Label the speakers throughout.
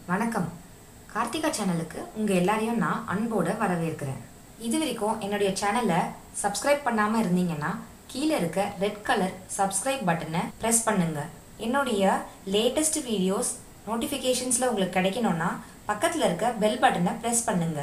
Speaker 1: வணக்கம் கார்த்திகா சேனலுக்கு உங்கள் எல்லாரையும் நான் அன்போடு வரவேற்கிறேன் இது வரைக்கும் என்னுடைய சேனலை சப்ஸ்கிரைப் பண்ணாமல் இருந்தீங்கன்னா கீழே இருக்க ரெட் கலர் சப்ஸ்கிரைப் பட்டனை ப்ரெஸ் பண்ணுங்க என்னுடைய லேட்டஸ்ட் வீடியோஸ் நோட்டிஃபிகேஷன்ஸில் உங்களுக்கு கிடைக்கணும்னா பக்கத்தில் இருக்க பெல் பட்டனை ப்ரெஸ் பண்ணுங்க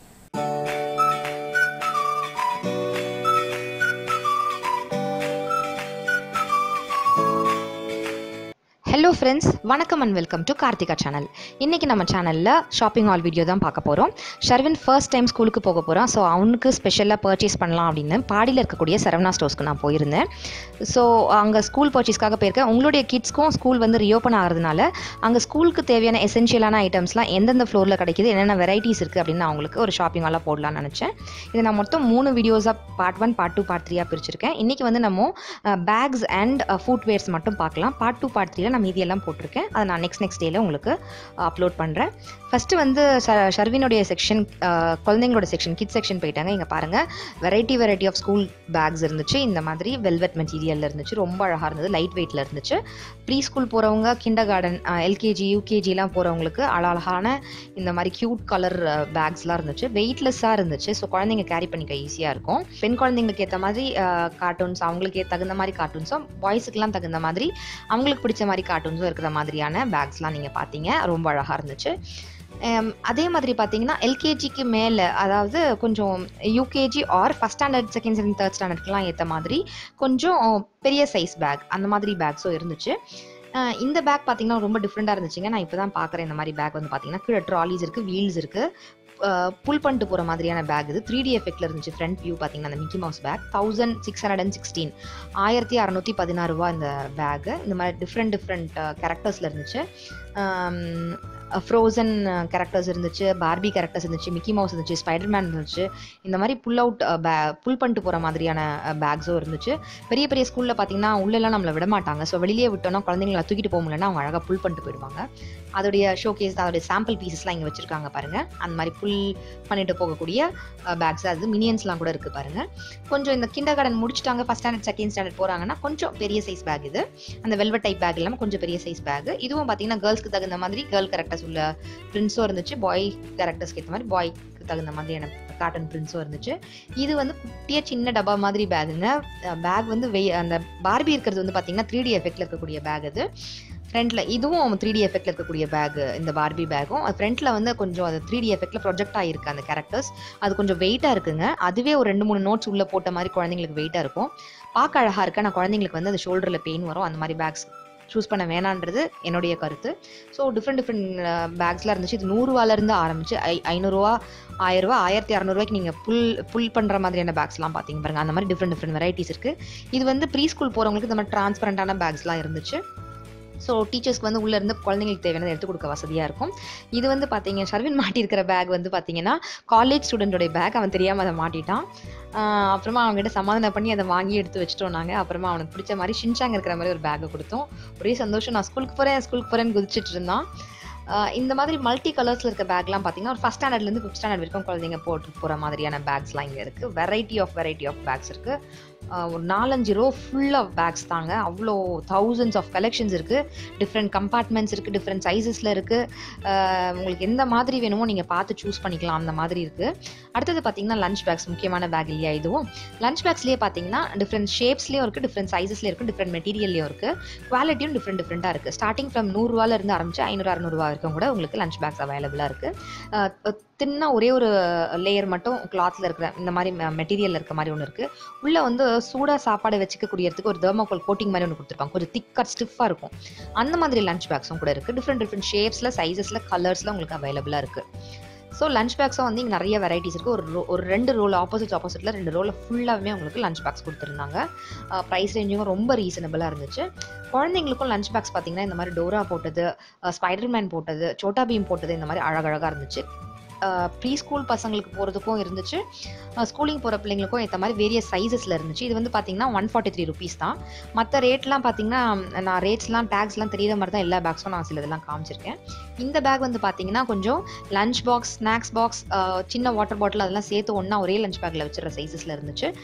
Speaker 1: ஹலோ ஃப்ரெண்ட்ஸ் வணக்கம் and welcome to Karthika channel இன்றைக்கி நம்ம சேனலில் ஷாப்பிங் ஹால் வீடியோ தான் பார்க்க போகிறோம் ஷர்வின் ஃபர்ஸ்ட் டைம் ஸ்கூலுக்கு போக போகிறான் ஸோ அவனுக்கு ஸ்பெஷலாக பர்ச்சேஸ் பண்ணலாம் அப்படின்னு பாடியில் இருக்கக்கூடிய சரவணா ஸ்டோர்ஸ்க்கு நான் போயிருந்தேன் ஸோ அங்கே ஸ்கூல் பர்ச்சேஸ்க்காக போயிருக்கேன் உங்களுடைய கிட்ஸ்க்கும் ஸ்கூல் வந்து ரீஓப்பன் ஆகிறதுனால அங்கே ஸ்கூலுக்கு தேவையான எசென்ஷியலான ஐட்டம்ஸ்லாம் எந்தெந்த ஃப்ளோரில் கிடைக்குது என்னென்ன வெரைட்டிஸ் இருக்குது அப்படின்னு நான் அவங்களுக்கு ஒரு ஷாப்பிங் ஹாலாக போடலாம்னு நினச்சேன் இதை நான் மொத்தம் மூணு வீடியோஸாக part one part two part த்ரீயாக பிரிச்சிருக்கேன் இன்றைக்கி வந்து நம்ம பேக்ஸ் அண்ட் ஃபுட்வேர்ஸ் மட்டும் பார்க்கலாம் பார்ட் டூ பார்ட் த்ரீல நான் மீதியெல்லாம் போட்டிருக்கேன் அதை நான் நெக்ஸ்ட் நெக்ஸ்ட் டேல உங்களுக்கு அப்லோட் பண்ணுறேன் ஃபஸ்ட்டு வந்து ஷ ஷர்வினுடைய செக்ஷன் குழந்தைங்களோட செக்ஷன் கிட் செக்ஷன் போயிட்டாங்க இங்கே பாருங்கள் variety variety of school bags இருந்துச்சு இந்த மாதிரி வெல்வெட் மெட்டீரியலில் இருந்துச்சு ரொம்ப அழகாக இருந்தது லைட் வெயிட்டில் இருந்துச்சு ப்ரீ ஸ்கூல் போகிறவங்க கிண்டர் கார்டன் எல்கேஜி யூகேஜிலாம் போகிறவங்களுக்கு அழகான இந்த மாதிரி க்யூட் கலர் பேக்ஸ்லாம் இருந்துச்சு வெயிட்லெஸ்ஸாக இருந்துச்சு ஸோ குழந்தைங்க கேரி பண்ணிக்க ஈஸியாக இருக்கும் பெண் குழந்தைங்களுக்கு ஏற்ற மாதிரி கார்ட்டூன்ஸ் அவங்களுக்கு தகுந்த மாதிரி கார்ட்டூன்ஸும் பாய்ஸுக்கெலாம் தகுந்த மாதிரி அவங்களுக்கு பிடிச்ச மாதிரி கார்ட்டூன்ஸும் இருக்கிற மாதிரியான பேக்ஸ்லாம் நீங்கள் பார்த்தீங்க ரொம்ப அழகாக இருந்துச்சு அதே மாதிரி பார்த்தீங்கன்னா எல்கேஜிக்கு மேலே அதாவது கொஞ்சம் UKG or first standard second standard third ஸ்டாண்டர்ட்க்குலாம் ஏற்ற மாதிரி கொஞ்சம் பெரிய சைஸ் பேக் அந்த மாதிரி பேக்ஸும் இருந்துச்சு இந்த பேக் பார்த்தீங்கன்னா ரொம்ப டிஃப்ரெண்ட்டாக இருந்துச்சுங்க நான் இப்போ தான் பார்க்குறேன் இந்த மாதிரி பேக் வந்து பார்த்தீங்கன்னா கீழே ட்ராலிஸ் இருக்குது வீல்ஸ் இருக்குது புல் பண்ணிட்டு போகிற மாதிரியான பேக் இது த்ரீ டி எஃபெக்டில் இருந்துச்சு ஃப்ரண்ட் வியூ பார்த்தீங்கன்னா அந்த Mickey Mouse bag thousand six hundred and sixteen ஆயிரத்தி அறநூற்றி பதினாறு ரூபா இந்த பேக்கு இந்த மாதிரி டிஃப்ரெண்ட் டிஃப்ரெண்ட் கேரக்டர்ஸில் இருந்துச்சு ஃப்ரோசன் கேரக்டர்ஸ் இருந்துச்சு பார்பி கேரக்டர்ஸ் இருந்துச்சு மிக்கி மவுஸ் இருந்துச்சு ஸ்பைடர்மேன் இருந்துச்சு இந்த மாதிரி புல் அவுட் பே புல் பண்ணிட்டு போகிற மாதிரியான பேக்ஸும் இருந்துச்சு பெரிய பெரிய ஸ்கூலில் பார்த்தீங்கன்னா உள்ளெல்லாம் நம்மளை விட மாட்டாங்க ஸோ வெளியே விட்டோம்னா குழந்தைங்கள தூக்கிட்டு போக முடியலன்னா அவங்க அழகாக புல் பண்ணிட்டு போயிடுவாங்க அதோடைய ஷோகேஸ் அதோடைய சாம்பிள் பீசஸ்லாம் இங்கே வச்சுருக்காங்க பாருங்கள் அந்த மாதிரி புல் பண்ணிட்டு போகக்கூடிய பேக்ஸ் அது மினியன்ஸ்லாம் கூட இருக்குது பாருங்கள் கொஞ்சம் இந்த கிண்டர் கார்டன் முடிச்சுட்டாங்க ஃபஸ்ட் ஸ்டாண்டர்ட் செகண்ட் ஸ்டாண்டர்ட் போகிறாங்கன்னா கொஞ்சம் பெரிய சைஸ் பேக் இது அந்த வெல்வெட் டைப் பேக் இல்லாமல் கொஞ்சம் பெரிய சைஸ் பேக் இதுவும் பார்த்தீங்கன்னா கேர்ள்ஸ்க்கு தகுந்த மாதிரி கேர்ள் கேரக்டர்ஸ் உள்ள பிரிண்ட்ஸும் இருந்துச்சு பாய் கேரக்டர்ஸ்க்கு ஏற்ற மாதிரி பாய்க்கு தகுந்த மாதிரியான காட்டன் பிரிண்ட்ஸும் இருந்துச்சு இது வந்து குட்டியாக சின்ன டப்பா மாதிரி பேகுங்க பேக் வந்து வெய் அந்த பார்பி இருக்கிறது வந்து பார்த்தீங்கன்னா த்ரீ டி எஃபெக்டில் இருக்கக்கூடிய பேக் அது ஃப்ரண்ட்டில் இதுவும் த்ரீ டி எஃபெக்டில் இருக்கக்கூடிய பேக் இந்த பார்பி பேக்கும் ஃப்ரண்ட்டில் வந்து கொஞ்சம் அது த்ரீ டி எஃபெக்டில் ப்ரொஜெக்ட் ஆகிருக்கு அந்த கேரக்டர்ஸ் அது கொஞ்சம் வெயிட்டாக இருக்குங்க அதுவே ஒரு ரெண்டு மூணு நோட்ஸ் உள்ளே போட்ட மாதிரி குழந்தைங்களுக்கு வெயிட்டாக இருக்கும் பார்க்க அழகாக இருக்கு ஆனால் குழந்தைங்களுக்கு வந்து அது ஷோல்டரில் பெயின் வரும் அந்த மாதிரி பேக்ஸ் சூஸ் பண்ண வேணான்றது என்னுடைய கருத்து ஸோ டிஃப்ரெண்ட் டிஃப்ரெண்ட் பேக்ஸ்லாம் இருந்துச்சு இது நூறுரூவாலேருந்து ஆரம்பிச்சு ஐ ஐநூறுரூவா ஆயிரரூவா ஆயிரத்தி அறநூறுவாய்க்கு நீங்கள் புல் புல் பண்ணுற மாதிரியான பேக்ஸ்லாம் பார்த்தீங்க பாருங்க அந்த மாதிரி டிஃப்ரெண்ட் டிஃப்ரெண்ட் வெரைட்டிஸ் இருக்குது இது வந்து ப்ரீ ஸ்கூல் போகிறவங்களுக்கு இந்த மாதிரி டிரான்ஸ்பரண்டான பேக்ஸ்லாம் இருந்துச்சு ஸோ டீச்சர்ஸ்க்கு வந்து உள்ளே இருந்து குழந்தைங்களுக்கு தேவையானதை எடுத்து கொடுக்க வசதியாக இருக்கும் இது வந்து பார்த்தீங்க ஷர்வின் மாட்டியிருக்கிற பேக் வந்து பார்த்தீங்கன்னா காலேஜ் ஸ்டூடெண்ட்டோடைய பேக் அவன் தெரியாமல் அதை மாட்டிட்டான் அப்புறமா அவங்ககிட்ட சமாதானம் பண்ணி அதை வாங்கி எடுத்து வச்சிட்டோம் நாங்கள் அப்புறமா அவனுக்கு பிடிச்ச மாதிரி ஷின்சாங் இருக்கிற மாதிரி ஒரு பேக்கை கொடுத்தோம் ஒரே சந்தோஷம் நான் ஸ்கூலுக்கு போகிறேன் ஸ்கூலுக்கு போகிறேன்னு குதிச்சிட்டு இருந்தான் இந்த மாதிரி மல்டி கலர்ஸில் இருக்க பேக்லாம் பார்த்தீங்கன்னா ஒரு ஃபஸ்ட் ஸ்டாண்டர்ட்லேருந்து ஃபிஃப்த் ஸ்டாண்டர்ட் வரைக்கும் குழந்தைங்க போட்டு போகிற மாதிரியான பேக்ஸ்லாம் இங்கே இருக்குது variety of variety of bags இருக்குது ஒரு நாலஞ்சு ரோ ஃபுல் ஆஃப் பேக்ஸ் தாங்க அவ்வளோ தௌசண்ட்ஸ் ஆஃப் கலெக்ஷன்ஸ் இருக்குது டிஃப்ரெண்ட் கம்பார்ட்மெண்ட்ஸ் இருக்குது டிஃப்ரெண்ட் சைஸஸில் இருக்குது உங்களுக்கு எந்த மாதிரி வேணுமோ நீங்கள் பார்த்து சூஸ் பண்ணிக்கலாம் அந்த மாதிரி இருக்குது அடுத்தது பார்த்தீங்கன்னா லஞ்ச் பேக்ஸ் முக்கியமான பேக் இல்லையா இதுவும் லஞ்ச் பேக்ஸ்லேயே பார்த்தீங்கன்னா டிஃப்ரெண்ட் ஷேப்ஸ்லேயும் இருக்குது டிஃப்ரெண்ட் சைஸஸ்லேயும் இருக்குது டிஃப்ரெண்ட் மெட்டீரியல்லையும் இருக்குது குவாலிட்டியும் டிஃப்ரெண்ட் டிஃப்ரெண்ட்டாக இருக்குது ஸ்டார்டிங் ஃப்ரம் நூறுரூவாலேருந்து ஆரம்பிச்சு ஐநூறு அறநூறுவா வரைக்கும் கூட உங்களுக்கு லஞ்ச் பேக்ஸ் அவைலபிளாக இருக்குது தின்னா ஒரே ஒரு லேயர் மட்டும் கிளாத்தில் இருக்கிற இந்த மாதிரி மெட்டீரியல் இருக்க மாதிரி ஒன்று இருக்குது உள்ளே வந்து சூடாக சாப்பாடு வச்சுக்கக்கூடியதுக்கு ஒரு தெர்மோகோல் கோட்டிங் மாதிரி ஒன்று கொடுத்துருப்பாங்க கொஞ்சம் திக்காக ஸ்டிஃபாக இருக்கும் அந்த மாதிரி லஞ்ச் பேக்ஸும் கூட இருக்குது டிஃப்ரெண்ட் டிஃப்ரெண்ட் ஷேப்ஸில் சைஸஸில் கலர்ஸில் உங்களுக்கு அவைலபிளாக இருக்குது ஸோ லஞ்ச் பேக்ஸும் வந்து இங்கே நிறைய வெரைட்டிஸ் இருக்குது ஒரு ரோ ஒரு ரெண்டு ரோல் ஆப்போசிட் ஆப்போசிட்டில் ரெண்டு ரோலில் ஃபுல்லாகவே உங்களுக்கு லஞ்ச் பேக்ஸ் கொடுத்துருந்தாங்க ப்ரைஸ் ரேஞ்சும் ரொம்ப ரீசனபிளாக இருந்துச்சு குழந்தைங்களுக்கும் லஞ்ச் பேக்ஸ் பார்த்தீங்கன்னா இந்த மாதிரி டோரா போட்டது ஸ்பைடர்மேன் போட்டது சோட்டா பீம் போட்டது இந்த மாதிரி அழகழகாக இருந்துச்சு ப்ரீ ஸ்கூல் பசங்களுக்கு போகிறதுக்கும் இருந்துச்சு ஸ்கூலிங் போகிற பிள்ளைங்களுக்கும் ஏற்ற மாதிரி வேரியஸ் சைஸஸில் இருந்துச்சு இது வந்து பார்த்தீங்கன்னா ஒன் ஃபார்ட்டி த்ரீ ருபீஸ் தான் மற்ற ரேட்லாம் பார்த்தீங்கன்னா நான் ரேட்ஸ்லாம் டேக்ஸ்லாம் தெரியாத மாதிரி தான் எல்லா பேக்ஸும் நான் சில இதெல்லாம் காமிச்சிருக்கேன் இந்த பேக் வந்து பார்த்தீங்கன்னா கொஞ்சம் லஞ்ச் பாக்ஸ் ஸ்நாக்ஸ் பாக்ஸ் சின்ன வாட்டர் பாட்டில் அதெல்லாம் சேர்த்து ஒன்றா ஒரே லஞ்ச் பேக்கில் வச்சுருக்க சைஸஸில் இருந்துச்சு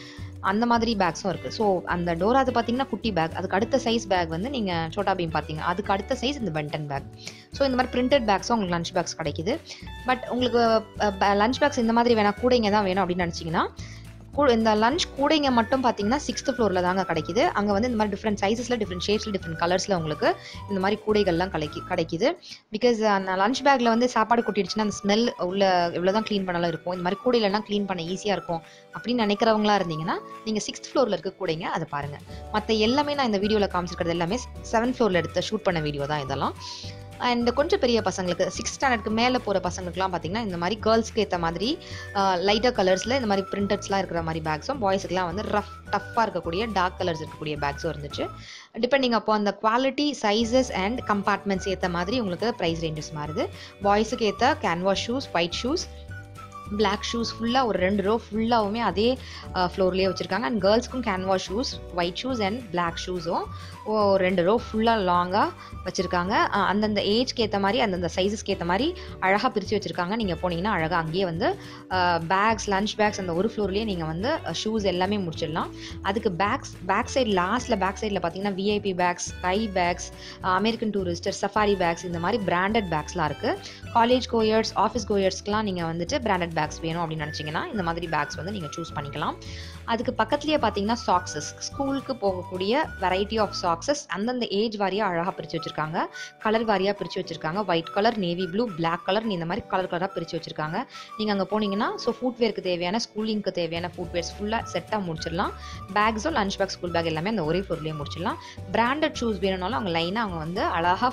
Speaker 1: அந்த மாதிரி பேக்ஸும் இருக்குது ஸோ அந்த டோரா அது பார்த்தீங்கன்னா குட்டி பேக் அதுக்கு அடுத்த சைஸ் பேக் வந்து நீங்கள் சோட்டா பீம் பார்த்தீங்க அதுக்கு அடுத்த சைஸ் இந்த பென்டன் பேக் ஸோ இந்த மாதிரி பிரிண்டட் பேக்ஸும் உங்களுக்கு லஞ்ச் பேக்ஸ் கிடைக்குது பட் உங்களுக்கு லஞ்ச் பேக்ஸ் இந்த மாதிரி வேணாம் கூடைங்க தான் வேணும் அப்படின்னு நினச்சிங்கன்னா கூ- இந்த லஞ்ச் கூடைங்க மட்டும் பார்த்தீங்கன்னா சிக்ஸ்த் ஃப்ளோரில் தாங்க கிடைக்குது அங்கே வந்து இந்த மாதிரி டிஃப்ரெண்ட் சைஸஸில் டிஃப்ரெண்ட் ஷேப்ஸில் டிஃப்ரெண்ட் கலர்ஸில் உங்களுக்கு இந்த மாதிரி கூடைகள்லாம் கிடைக்கி கிடைக்குது பிகாஸ் அந்த லஞ்ச் பேக்கில் வந்து சாப்பாடு கொட்டிடுச்சுன்னா அந்த ஸ்மெல் உள்ள எவ்வளோ தான் க்ளீன் பண்ணாலும் இருக்கும் இந்த மாதிரி கூடையிலலாம் க்ளீன் பண்ண ஈஸியாக இருக்கும் அப்படின்னு நினைக்கிறவங்களா இருந்தீங்கன்னா நீங்கள் சிக்ஸ்த் ஃப்ளோரில் இருக்க கூடைங்க அதை பாருங்கள் மற்ற எல்லாமே நான் இந்த வீடியோவில் காமிச்சிருக்கிறது எல்லாமே செவன்த் ஃப்ளோரில் எடுத்து ஷூட் பண்ண வீடியோ தான் இதெல்லாம் அண்ட் கொஞ்சம் பெரிய பசங்களுக்கு சிக்ஸ்த் ஸ்டாண்டர்டுக்கு மேலே போகிற பசங்களுக்குலாம் பார்த்தீங்கன்னா இந்த மாதிரி கேர்ள்ஸ்க்கு ஏற்ற மாதிரி லைட்டாக கலர்ஸில் இந்த மாதிரி பிரிண்டட்ஸ்லாம் இருக்கிற மாதிரி பேக்ஸும் பாய்ஸுக்குலாம் வந்து ரஃப் டஃப்பாக இருக்கக்கூடிய டார்க் கலர்ஸ் இருக்கக்கூடிய பேக்ஸும் இருந்துச்சு டிபெண்டிங் அப்போ அந்த குவாலிட்டி சைஸஸ் அண்ட் கம்பார்ட்மெண்ட்ஸ் ஏற்ற மாதிரி உங்களுக்கு ப்ரைஸ் ரேஞ்சஸ் மாறுது பாய்ஸுக்கு ஏற்ற canvas shoes white shoes black shoes ஃபுல்லாக ஒரு ரெண்டு ரோ ஃபுல்லாகவுமே அதே ஃப்ளோர்லேயே வச்சுருக்காங்க அண்ட் கேர்ள்ஸ்க்கும் canvas shoes white shoes and black ஷூஸும் ரெண்டு ரோ ஃபுல்லாக லாங்காக வச்சுருக்காங்க அந்தந்த ஏஜ்க்கு ஏற்ற மாதிரி அந்தந்த சைஸஸ்க்கு ஏற்ற மாதிரி அழகாக பிரித்து வச்சுருக்காங்க நீங்கள் போனீங்கன்னா அழகாக அங்கேயே வந்து பேக்ஸ் லஞ்ச் பேக்ஸ் அந்த ஒரு ஃப்ளோர்லேயே நீங்கள் வந்து ஷூஸ் எல்லாமே முடிச்சிடலாம் அதுக்கு பேக்ஸ் பேக் சைடு லாஸ்ட்டில் பேக் சைடில் பார்த்தீங்கன்னா VIP bags Sky bags American Tourister Safari bags இந்த மாதிரி பிராண்டட் பேக்ஸ்லாம் இருக்குது காலேஜ் கோயர்ஸ் ஆஃபீஸ் கோயர்ஸ்க்குலாம் நீங்கள் வந்துட்டு பிராண்டட் பேக்ஸ் வேணும் அப்படின்னு நினச்சிங்கன்னா இந்த மாதிரி பேக்ஸ் வந்து நீங்கள் சூஸ் பண்ணிக்கலாம் அதுக்கு பக்கத்துலேயே பார்த்தீங்கன்னா சாக்ஸஸ் ஸ்கூலுக்கு போகக்கூடிய வெரைட்டி ஆஃப் சாக்ஸஸ் அந்தந்த ஏஜ் வாரியாக அழகாக பிரித்து வச்சுருக்காங்க கலர் வாரியாக பிரித்து வச்சுருக்காங்க white colour navy blue black colour இந்த மாதிரி கலர் கலராக பிரித்து வச்சுருக்காங்க நீங்கள் அங்கே போனீங்கன்னா ஸோ ஃபுட்வேருக்கு தேவையான ஸ்கூலிங்க்கு தேவையான ஃபுட்வேர்ஸ் ஃபுல்லாக செட்டாக முடிச்சிடலாம் பேக்ஸும் லஞ்ச் பேக் ஸ்கூல் பேக் எல்லாமே அந்த ஒரே பொருளையே முடிச்சிடலாம் பிராண்டட் ஷூஸ் வேணும்னாலும் அவங்க லைனாக அவங்க வந்து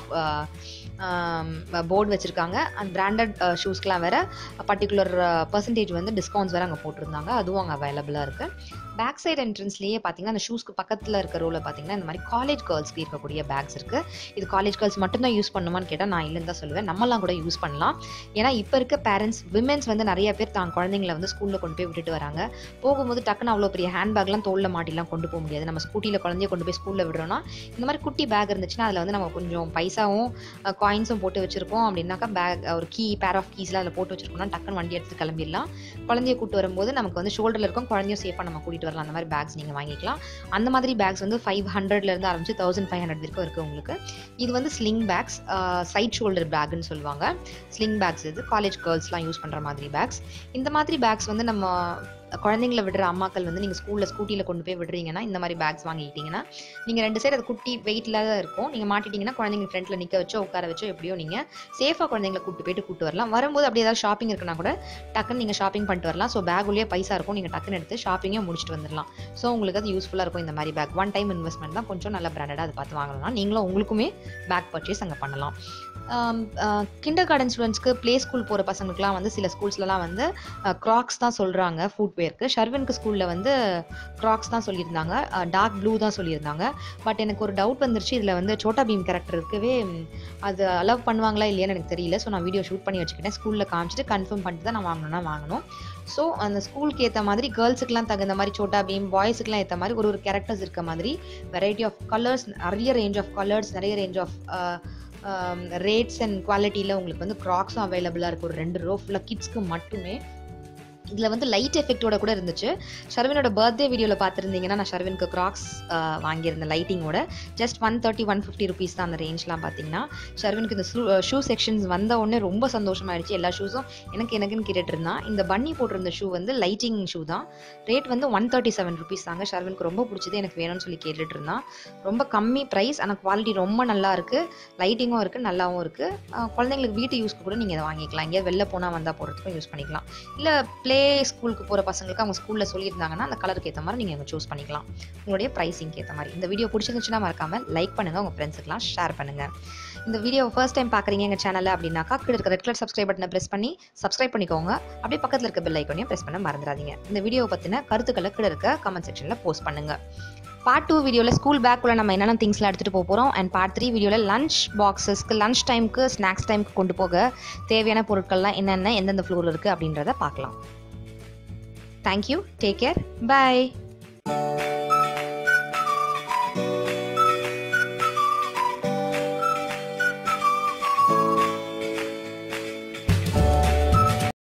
Speaker 1: அழகாக போர்டு வச்சுருக்காங்க அந்த பிராண்டட் ஷூஸ்க்கெலாம் வேறு பர்டிகுலர் பர்சன்டேஜ் வந்து டிஸ்கவுண்ட்ஸ் வேறு அங்கே போட்டிருந்தாங்க அதுவும் அங்கே அவைலபிளாக இருக்குது பேக் சைடு என்ட்ரன்ஸ்லேயே பார்த்தீங்கன்னா அந்த ஷூஸ்க்கு பக்கத்தில் இருக்க ரோவில் பார்த்தீங்கன்னா இந்த மாதிரி காலேஜ் கேர்ள்ஸ்க்கு இருக்கக்கூடிய பேக்ஸ் இருக்குது இது காலேஜ் கேர்ள்ஸ் மட்டும்தான் யூஸ் பண்ணுமான்னு கேட்டால் நான் இல்லைன்னு தான் சொல்லுவேன் நம்மலாம் கூட யூஸ் பண்ணலாம் ஏன்னா இப்போ இருக்க பேரண்ட்ஸ் விமென்ஸ் வந்து நிறைய பேர் தான் குழந்தைங்களை வந்து ஸ்கூலில் கொண்டு போய் விட்டுட்டு வராங்க போகும்போது டக்குன்னு அவ்வளோ பெரிய ஹேண்ட்பேக்லாம் தோளில் மாட்டிலாம் கொண்டு போக முடியாது நம்ம ஸ்கூட்டியில் குழந்தைய கொண்டு போய் ஸ்கூலில் விடுறோம்னா இந்த மாதிரி குட்டி பேக் இருந்துச்சுன்னா அதில் வந்து நம்ம கொஞ்சம் பைசாவும் காயின்ஸும் போட்டு வச்சிருக்கோம் அப்படின்னாக்கா பேக் ஒரு கீ பேர் ஆஃப் கீஸ்லாம் அதில் போட்டு வச்சிருக்கோம்னா டக்குன்னு வண்டி எடுத்து கிளம்பிடலாம் குழந்தைய கூட்டு வரும்போது நமக்கு வந்து ஷோல்டரில் இருக்கும் குழந்தையும் சேஃபாக நம்ம கூட்டிட்டு வரலாம் அந்த மாதிரி பேக்ஸ் நீங்கள் வாங்கிக்கலாம் அந்த மாதிரி பேக்ஸ் வந்து ஃபைவ் ஹண்ட்ரட்லேருந்து ஆரம்பிச்சு தௌசண்ட் ஃபைவ் ஹண்ட்ரட் வரைக்கும் இருக்குது உங்களுக்கு இது வந்து ஸ்லிங் பேக்ஸ் சைட் ஷோல்டர் பேக்னு சொல்லுவாங்க ஸ்லிங் பேக்ஸ் இது காலேஜ் கேர்ள்ஸ்லாம் யூஸ் பண்ணுற மாதிரி பேக்ஸ் இந்த மாதிரி பேக்ஸ் வந்து நம்ம குழந்தைங்களை விடுற அம்மாக்கள் வந்து நீங்கள் ஸ்கூலில் ஸ்கூட்டியில் கொண்டு போய் விடுறீங்கன்னா இந்த மாதிரி பேக்ஸ் வாங்கிக்கிட்டீங்கன்னா நீங்கள் ரெண்டு சைடு அது குட்டி வெயிட்டில் தான் இருக்கும் நீங்கள் மாட்டிட்டீங்கன்னா குழந்தைங்க ஃப்ரண்ட்டில் நிற்க வச்சோ உட்கார வச்சோ எப்படியோ நீங்கள் சேஃபாக குழந்தைங்களை கூட்டு போயிட்டு கூட்டு வரலாம் வரும்போது அப்படி ஏதாவது ஷாப்பிங் இருக்குன்னா கூட டக்குன்னு நீங்கள் ஷாப்பிங் பண்ணிட்டு வரலாம் ஸோ பேக் உள்ளே பைசா இருக்கும் நீங்கள் டக்குன்னு எடுத்து ஷாப்பிங்கே முடிச்சுட்டு வந்துடலாம் ஸோ உங்களுக்கு அது யூஸ்ஃபுல்லாக இருக்கும் இந்த மாதிரி பேக் ஒன் டைம் இன்வெஸ்ட்மெண்ட் தான் கொஞ்சம் நல்ல பிராண்டடாக அது பார்த்து வாங்கலாம் நீங்களும் உங்களுக்குமே பேக் பர்ச்சேஸ் அங்கே பண்ணலாம் கிண்டர் கார்டன் ஸ்டூடெண்ட்ஸ்க்கு ப்ளே ஸ்கூல் போகிற பசங்களுக்குலாம் வந்து சில ஸ்கூல்ஸ்லலாம் வந்து க்ராக்ஸ் தான் சொல்கிறாங்க ஃபுட்வேர்க்கு ஷர்வின்க்கு ஸ்கூலில் வந்து க்ராக்ஸ் தான் சொல்லியிருந்தாங்க டார்க் ப்ளூ தான் சொல்லியிருந்தாங்க பட் எனக்கு ஒரு டவுட் வந்துருச்சு இதில் வந்து சோட்டா பீம் கேரக்டர் இருக்கவே ம், அது அலவ் பண்ணுவாங்களா இல்லையான்னு எனக்கு தெரியல ஸோ நான் வீடியோ ஷூட் பண்ணி வச்சுக்கிட்டேன் ஸ்கூலில் காமிச்சிட்டு கன்ஃபார்ம் பண்ணிட்டு தான் நான் வாங்கணும்னா வாங்கணும் ஸோ அந்த ஸ்கூலுக்கு ஏற்ற மாதிரி கேர்ள்ஸுக்குலாம் தகுந்த மாதிரி சோட்டா பீம் பாய்ஸுக்குலாம் ஏற்ற மாதிரி ஒரு ஒரு கேரக்டர்ஸ் இருக்க மாதிரி வெரைட்டி ஆஃப் கலர்ஸ் நிறைய ரேஞ்ச் ஆஃப் கலர்ஸ் நிறைய ரேஞ்ச் ஆஃப் ரேட்ஸ் அண்ட் குவாலிட்டியில் உங்களுக்கு வந்து க்ராக்ஸும் அவைலபிளாக இருக்கும் ஒரு ரெண்டு ரோ ஃபுல்லாக கிட்ஸ்க்கு மட்டுமே இதில் வந்து லைட் எஃபெக்ட்டோட கூட இருந்துச்சு ஷர்வினோட பர்த்டே வீடியோவில் பார்த்துருந்தீங்கன்னா நான் ஷர்வினுக்கு க்ராக்ஸ் வாங்கியிருந்தேன் லைட்டிங்கோட just one thirty one fifty rupees தான் அந்த ரேஞ்ச்லாம் பார்த்தீங்கன்னா ஷர்வினுக்கு இந்த ஷூ செக்ஷன்ஸ் வந்த உடனே ரொம்ப சந்தோஷமாயிடுச்சு எல்லா ஷூஸும் எனக்கு எனக்குன்னு கேட்டுட்டு இருந்தான் இந்த பன்னி போட்டிருந்த ஷூ வந்து லைட்டிங் ஷூ தான் ரேட் வந்து ஒன் தேர்ட்டி செவன் ருபீஸ் தாங்க ஷர்வினுக்கு ரொம்ப பிடிச்சது எனக்கு வேணும்னு சொல்லி கேட்டுட்டு இருந்தான் ரொம்ப கம்மி ப்ரைஸ் ஆனால் குவாலிட்டி ரொம்ப நல்லா இருக்குது லைட்டிங்கும் இருக்குது நல்லாவும் இருக்குது குழந்தைங்களுக்கு வீட்டு யூஸ்க்கு கூட நீங்கள் இதை வாங்கிக்கலாம் எங்கேயாவது வெளில போனால் வந்தால் போகிறதுக்கும் யூஸ் பண்ணிக்கலாம் இல்லை ப்ளே ஸ்கூலுக்கு போகிற பசங்களுக்கு அவங்க ஸ்கூலில் சொல்லியிருந்தாங்கன்னா அந்த கலருக்கு ஏற்ற மாதிரி நீங்கள் சூஸ் பண்ணிக்கலாம் உங்களுடைய ப்ரைஸிங்க்கு ஏற்ற மாதிரி இந்த வீடியோ பிடிச்சிருந்துச்சுன்னா மறக்காமல் லைக் பண்ணுங்கள் உங்கள் ஃப்ரெண்ட்ஸுக்கெலாம் ஷேர் பண்ணுங்கள் இந்த வீடியோ ஃபர்ஸ்ட் டைம் பார்க்குறீங்க எங்கள் சேனலில் அப்படின்னாக்கா கீழே இருக்க ரெட் கலர் சப்ஸ்கிரைப் பட்டனை ப்ரெஸ் பண்ணி சப்ஸ்கிரைப் பண்ணிக்கோங்க அப்படியே பக்கத்தில் இருக்க பெல் ஐக்கனையும் ப்ரெஸ் பண்ண மறந்துடாதீங்க இந்த வீடியோ பற்றின கருத்துக்களை கீழே இருக்க கமெண்ட் செக்ஷனில் போஸ்ட் பண்ணுங்கள் பார்ட் டூ வீடியோவில் ஸ்கூல் பேக்குள்ள நம்ம என்னென்ன திங்ஸ்லாம் எடுத்துகிட்டு போக போகிறோம் அண்ட் பார்ட் த்ரீ வீடியோவில் லஞ்ச் பாக்ஸஸ்க்கு லஞ்ச் டைமுக்கு ஸ்நாக்ஸ் டைமுக்கு கொண்டு போக தேவையான பொருட்கள்லாம் என்னென்ன எந்தெந்த ஃப்ளோரில் இருக்குது அப்படின்றத பார்க்கலாம் தேங்க்யூ டேக் கேர் பை